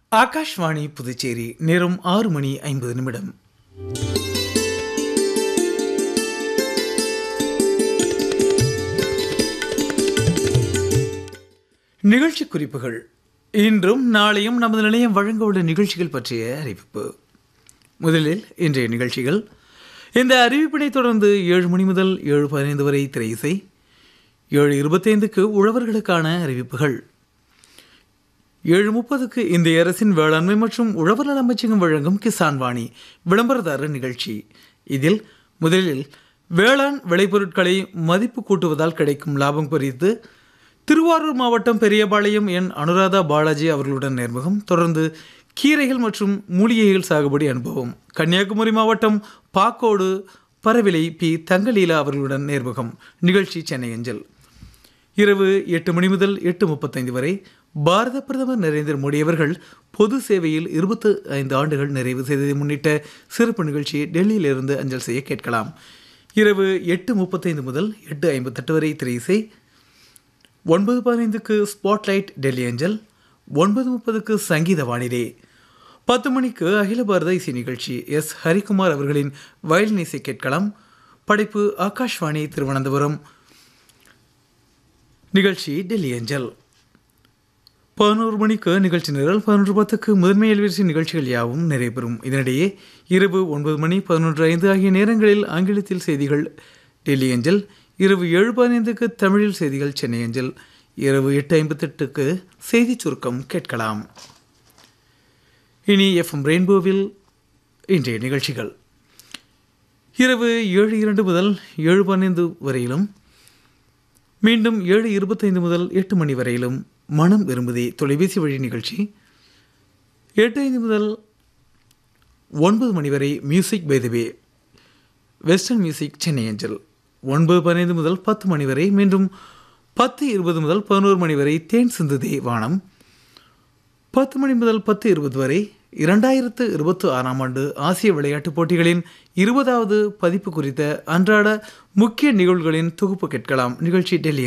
ஆகாஷ்வாணி புதுச்சேரி நேரம் ஆறு மணி ஐம்பது நிமிடம் நிகழ்ச்சி குறிப்புகள் இன்றும் நாளையும் நமது நிலையம் வழங்க உள்ள நிகழ்ச்சிகள் பற்றிய அறிவிப்பு முதலில் இன்றைய நிகழ்ச்சிகள் இந்த அறிவிப்பினை தொடர்ந்து ஏழு மணி முதல் ஏழு பதினைந்து வரை திரை இசை ஏழு இருபத்தைந்துக்கு உழவர்களுக்கான அறிவிப்புகள் ஏழு முப்பதுக்கு இந்திய அரசின் வேளாண்மை மற்றும் உழவர் நல அமைச்சகம் வழங்கும் கிசான் வாணி விளம்பரதாரர் நிகழ்ச்சி இதில் முதலில் வேளாண் விளைபொருட்களை மதிப்பு கூட்டுவதால் கிடைக்கும் லாபம் குறித்து திருவாரூர் மாவட்டம் பெரியபாளையம் என் அனுராதா பாலாஜி அவர்களுடன் நேர்முகம் தொடர்ந்து கீரைகள் மற்றும் மூலிகைகள் சாகுபடி அனுபவம் கன்னியாகுமரி மாவட்டம் பாக்கோடு பரவிலை பி தங்கலீலா அவர்களுடன் நேர்முகம் நிகழ்ச்சி சென்னை அஞ்சல் இரவு எட்டு மணி முதல் எட்டு முப்பத்தைந்து வரை பாரத பிரதமர் நரேந்திர மோடி அவர்கள் பொது சேவையில் இருபத்து ஐந்து ஆண்டுகள் நிறைவு செய்ததை முன்னிட்ட சிறப்பு நிகழ்ச்சியை டெல்லியிலிருந்து அஞ்சல் செய்ய கேட்கலாம் இரவு எட்டு முப்பத்தைந்து முதல் எட்டு ஐம்பத்தெட்டு வரை திரை இசை ஒன்பது பதினைந்துக்கு ஸ்பாட்லைட் டெல்லி அஞ்சல் ஒன்பது முப்பதுக்கு சங்கீத வானிலை பத்து மணிக்கு அகில பாரத இசை நிகழ்ச்சி எஸ் ஹரிகுமார் அவர்களின் வயலின் இசை கேட்கலாம் படைப்பு ஆகாஷ்வாணி திருவனந்தபுரம் நிகழ்ச்சி டெல்லி அஞ்சல் பதினோரு மணிக்கு நிகழ்ச்சி நிரல் பதினொன்று பத்துக்கு முதன்மை அல்வரிசை நிகழ்ச்சிகள் யாவும் நிறைவேறும் இதனிடையே இரவு ஒன்பது மணி பதினொன்று ஐந்து ஆகிய நேரங்களில் ஆங்கிலத்தில் செய்திகள் டெல்லி அஞ்சல் இரவு ஏழு பதினைந்துக்கு தமிழில் செய்திகள் சென்னை அஞ்சல் இரவு எட்டு ஐம்பத்தெட்டுக்கு செய்தி சுருக்கம் கேட்கலாம் இனி எஃப்எம் ரெயின்போவில் இன்றைய நிகழ்ச்சிகள் இரவு ஏழு இரண்டு முதல் ஏழு பதினைந்து வரையிலும் மீண்டும் ஏழு இருபத்தைந்து முதல் எட்டு மணி வரையிலும் மனம் விரும்புதே தொலைபேசி வழி நிகழ்ச்சி எட்டு ஐந்து முதல் ஒன்பது மணி வரை music by the way western music Chennai அஞ்சல் ஒன்பது பதினைந்து முதல் பத்து மணி வரை மீண்டும் பத்து இருபது முதல் பதினோரு மணி வரை தேன் சிந்துதே வானம் பத்து மணி முதல் பத்து இருபது வரை இரண்டாயிரத்து இருபத்தி ஆறாம் ஆண்டு ஆசிய விளையாட்டுப் போட்டிகளின் இருபதாவது பதிப்பு குறித்த அன்றாட முக்கிய நிகழ்வுகளின் தொகுப்பு கேட்கலாம் நிகழ்ச்சி டெல்லி